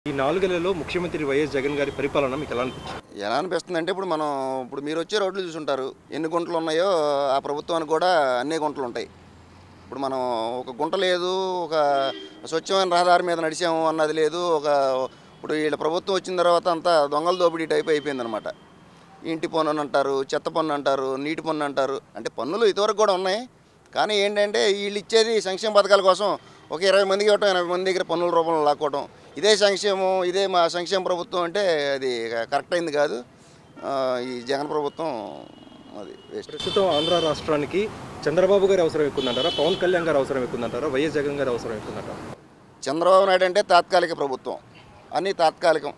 ఈ నాలుగేళ్లలో ముఖ్యమంత్రి వైఎస్ జగన్ గారి పరిపాలన మీకు ఎలా అనిపించింది ఎలా అనిపిస్తుంది అంటే ఇప్పుడు మనం ఇప్పుడు మీరు వచ్చే రోడ్లు చూసుంటారు ఎన్ని గుంటలు ఉన్నాయో ఆ ప్రభుత్వానికి కూడా అన్ని గుంటలు ఉంటాయి ఇప్పుడు మనం ఒక గుంట లేదు ఒక స్వచ్ఛమైన రహదారి మీద నడిచాము అన్నది లేదు ఒక ఇప్పుడు వీళ్ళ ప్రభుత్వం వచ్చిన తర్వాత అంతా దొంగల దోపిడీ టైప్ అయిపోయిందనమాట ఇంటి పన్ను అని అంటారు చెత్త పన్ను అంటారు నీటి పన్ను అంటారు అంటే పన్నులు ఇదివరకు కూడా ఉన్నాయి కానీ ఏంటంటే వీళ్ళు ఇచ్చేది సంక్షేమ పథకాల కోసం ఒక ఇరవై మందికి ఇవ్వటం ఎనభై మంది దగ్గర పన్నుల రూపంలో లాక్కోవటం ఇదే సంక్షేమం ఇదే మా సంక్షేమ ప్రభుత్వం అంటే అది కరెక్ట్ అయింది కాదు ఆ, ఈ జగన్ ప్రభుత్వం అది వేస్ట్ ప్రస్తుతం ఆంధ్ర రాష్ట్రానికి చంద్రబాబు గారి అవసరం ఎక్కువ ఉందంటారా పవన్ కళ్యాణ్ గారి అవసరం ఎక్కువ ఉందంటారా వైఎస్ జగన్ గారి అవసరం ఎక్కువ ఉందంటారా చంద్రబాబు నాయుడు అంటే తాత్కాలిక ప్రభుత్వం అన్నీ తాత్కాలికం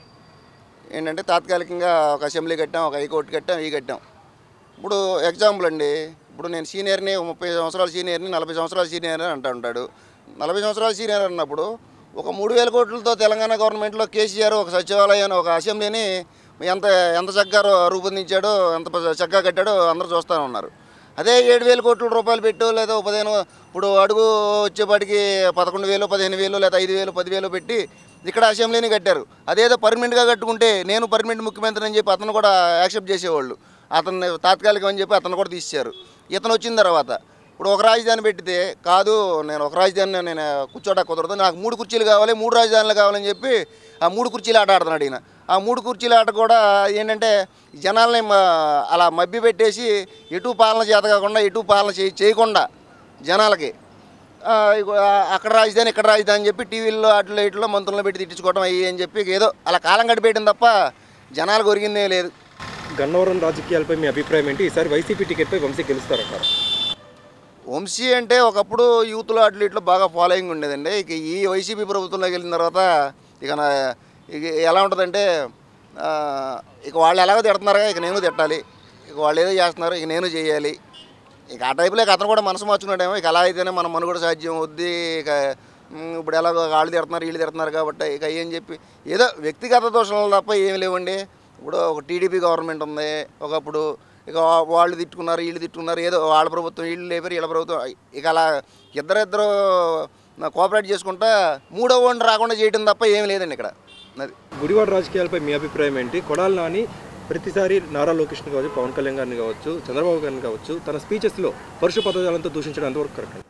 ఏంటంటే తాత్కాలికంగా ఒక అసెంబ్లీ కట్టాం ఒక హైకోర్టు కట్టాం ఈ కట్టాం ఇప్పుడు ఎగ్జాంపుల్ అండి ఇప్పుడు నేను సీనియర్ని ముప్పై సంవత్సరాల సీనియర్ని నలభై సంవత్సరాల సీనియర్ అని అంటా ఉంటాడు నలభై సంవత్సరాల సీనియర్ అన్నప్పుడు ఒక మూడు వేల కోట్లతో తెలంగాణ గవర్నమెంట్లో కేసీఆర్ ఒక సచివాలయాన్ని ఒక అసెంబ్లీని ఎంత ఎంత చక్కగా రూ- రూపొందించాడో ఎంత ప- చక్కగా కట్టాడో అందరూ చూస్తూ ఉన్నారు అదే ఏడు వేల కోట్ల రూపాయలు పెట్టు లేదా ఓ పదిహేను ఇప్పుడు అడుగు వచ్చేపాటికి పదకొండు వేలు పదిహేను వేలు లేదా ఐదు వేలు పదివేలు పెట్టి ఇక్కడ అసెంబ్లీని కట్టారు అదేదో పర్మనెంట్గా కట్టుకుంటే నేను పర్మనెంట్ ముఖ్యమంత్రి అని చెప్పి అతను కూడా యాక్సెప్ట్ చేసేవాళ్ళు అతన్ని తాత్కాలికం అని చెప్పి అతను కూడా తీసేశారు ఇతను వచ్చిన తర్వాత ఇప్పుడు ఒక రాజధాని పెట్టితే కాదు నేను ఒక రాజధాని నేను కూర్చోట కుదరదు నాకు మూడు కుర్చీలు కావాలి మూడు రాజధానులు కావాలని చెప్పి ఆ మూడు కుర్చీలు ఆట ఆడుతున్నాడు ఈయన ఆ మూడు కుర్చీల ఆట కూడా ఏంటంటే జనాల్ని మ- అలా మభ్య పెట్టేసి ఎటు పాలన చేత కాకుండా ఎటు పాలన చేయ చేయకుండా జనాలకి ఆ, ఇగో, ఆ, అక్కడ రాజధాని ఇక్కడ రాజధాని అని చెప్పి టీవీల్లో అట్లా ఇట్లో మంత్రులను పెట్టి తిట్టించుకోవడం అయ్యి అని చెప్పి ఏదో అలా కాలం గడిపేయడం తప్ప జనాలకు ఒరిగిందే లేదు గన్నవరం రాజకీయాలపై మీ అభిప్రాయం ఏంటి ఈసారి వైసీపీ టికెట్పై వంశీ గెలుస్తారంటారు వంశీ అంటే ఒకప్పుడు యూత్లో అట్లు ఇట్లో బాగా ఫాలోయింగ్ ఉండేదండి ఇక ఈ వైసీపీ ప్రభుత్వంలోకి వెళ్ళిన తర్వాత ఇక నా ఇక ఎలా ఉంటుందంటే ఆ, ఇక వాళ్ళు ఎలాగో తిడుతున్నారుగా ఇక నేను తిట్టాలి ఇక వాళ్ళు ఏదో చేస్తున్నారు ఇక నేను చేయాలి ఇక ఆ టైపులో ఇక అతను కూడా మనసు మార్చుకున్నాడేమో ఇక అలా అయితేనే మనం మనుగడ సాధ్యం వద్ది ఇక మ్, ఇప్పుడు ఎలాగో వాళ్ళు తిడుతున్నారు వీళ్ళు తిడుతున్నారు కాబట్టి ఇక ఏం చెప్పి ఏదో వ్యక్తిగత దోషాలు తప్ప ఏమి లేవండి ఇప్పుడు ఒక టీడీపీ గవర్నమెంట్ ఉంది ఒకప్పుడు ఇక వా- వాళ్ళు తిట్టుకున్నారు వీళ్ళు తిట్టుకున్నారు ఏదో వాళ్ళ ప్రభుత్వం వీళ్ళు లేపారు వీళ్ళ ప్రభుత్వం ఇక అలా ఇద్దరిద్దరు కోఆపరేట్ చేసుకుంటా మూడో వాడిని రాకుండా చేయడం తప్ప ఏమి లేదండి ఇక్కడ అది గుడివాడ రాజకీయాలపై మీ అభిప్రాయం ఏంటి కొడాలి నాని ప్రతిసారి నారా లోకేష్ని కావచ్చు పవన్ కళ్యాణ్ గారిని కావచ్చు చంద్రబాబు గారిని కావచ్చు తన స్పీచెస్లో పరుష పదజాలంతో దూషించడం ఎంతవరకు కరెక్ట్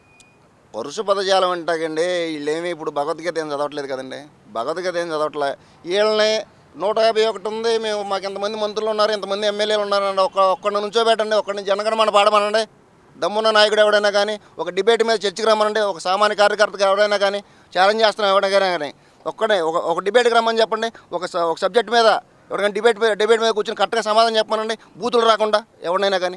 పరుష పదజాలం అంటాకండి వీళ్ళేమి ఇప్పుడు భగవద్గీత ఏం చదవట్లేదు కదండి భగవద్గీత ఏం చదవట్లే వీళ్ళని నూట యాభై ఒకటి ఉంది మేము మాకు ఎంతమంది మంత్రులు ఉన్నారు ఎంతమంది ఎమ్మెల్యేలు ఉన్నారండి ఒక్క ఒక్కడిని నుంచోబెట్టండి ఒక్కడిని జనగణమన పాడమనండి దమ్మున్న నాయకుడు ఎవడైనా కానీ ఒక డిబేట్ మీద చర్చకి రమ్మనండి ఒక సామాన్య కార్యకర్తగా ఎవడైనా కానీ ఛాలెంజ్ చేస్తున్నాం ఎవడైనా కానీ ఒక్కడే ఒక ఒక డిబేట్కి రమ్మని చెప్పండి ఒక స- ఒక సబ్జెక్ట్ మీద ఎవరికైనా డిబేట్ మీద డిబేట్ మీద కూర్చొని కరెక్ట్గా సమాధానం చెప్పమనండి బూతులు రాకుండా ఎవరినైనా కానీ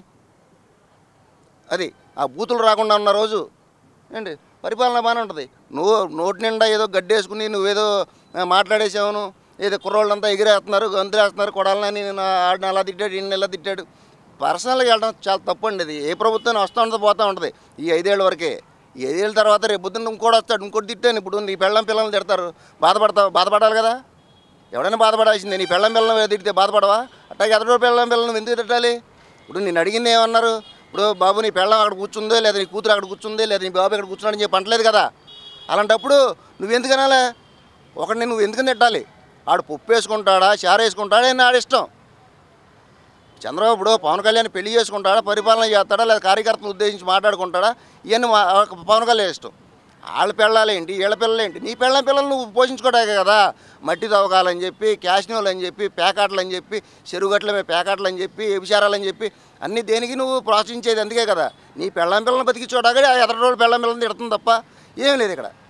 అది ఆ బూతులు రాకుండా ఉన్న రోజు ఏంటి పరిపాలన బాగానే ఉంటుంది నువ్వు నోటి నిండా ఏదో గడ్డేసుకుని నువ్వేదో ఆ, మాట్లాడేసావును ఏదో కుర్రోళ్ళంతా ఎగిరేస్తున్నారు గంతులేస్తున్నారు కొడాలని నేను ఆడిని అలా తిట్టాడు ఈయన ఇలా తిట్టాడు పర్సనల్గా వెళ్ళడం చాలా తప్పు అండి ఇది ఏ ప్రభుత్వం వస్తూ ఉంటుంది పోతూ ఉంటుంది ఈ ఐదేళ్ళ వరకే ఈ ఐదేళ్ళ తర్వాత రేపు పొద్దున్న ఇంకోటి వస్తాడు ఇంకోటి తిట్టాను ఇప్పుడు నీ పెళ్ళం పిల్లల్ని తిడతారు బాధపడతావు బాధపడాలి కదా ఎవడైనా బాధపడాల్సిందే నీ పెళ్ళం పిల్లలు తిడితే బాధపడవా అట్టాగే ఎదరో పెళ్ళం పిల్లలను ఎందుకు తిట్టాలి ఇప్పుడు నేను అడిగింది ఏమన్నారు ఇప్పుడు బాబు నీ పెళ్ళం అక్కడ కూర్చుందో లేదా నీ కూతురు అక్కడ కూర్చుంది లేదా నీ బాబు ఇక్కడ కూర్చున్నాడని చెప్పి అంటలేదు కదా అలాంటప్పుడు నువ్వెందుకు అనాలే ఒకడిని నువ్వు ఎందుకు తిట్టాలి ఆడు పప్పు వేసుకుంటాడా చారు వేసుకుంటాడా అని ఆడిష్టం చంద్రబాబు ఇప్పుడు పవన్ కళ్యాణ్ పెళ్లి చేసుకుంటాడా పరిపాలన చేస్తాడా లేదా కార్యకర్తను ఉద్దేశించి మాట్లాడుకుంటాడా ఇవన్నీ మా పవన్ కళ్యాణ్ ఇష్టం వాళ్ళ పిల్లలేంటి వీళ్ళ పిల్లలేంటి నీ పిల్లల పిల్లలు నువ్వు పోషించుకోవడానికి కదా మట్టి తవ్వకాలని చెప్పి క్యాష్నోలు అని చెప్పి పేకాటలు అని చెప్పి చెరుగట్ల మీద పేకాటలు అని చెప్పి వ్యభిచారాలు చెప్పి అన్ని దేనికి నువ్వు ప్రోత్సహించేది అందుకే కదా నీ పెళ్ళం పిల్లల్ని బతికించోడాగా ఎదటి రోజు పెళ్ళం పిల్లల్ని తిడుతుంది తప్ప ఏం లేదు ఇక్కడ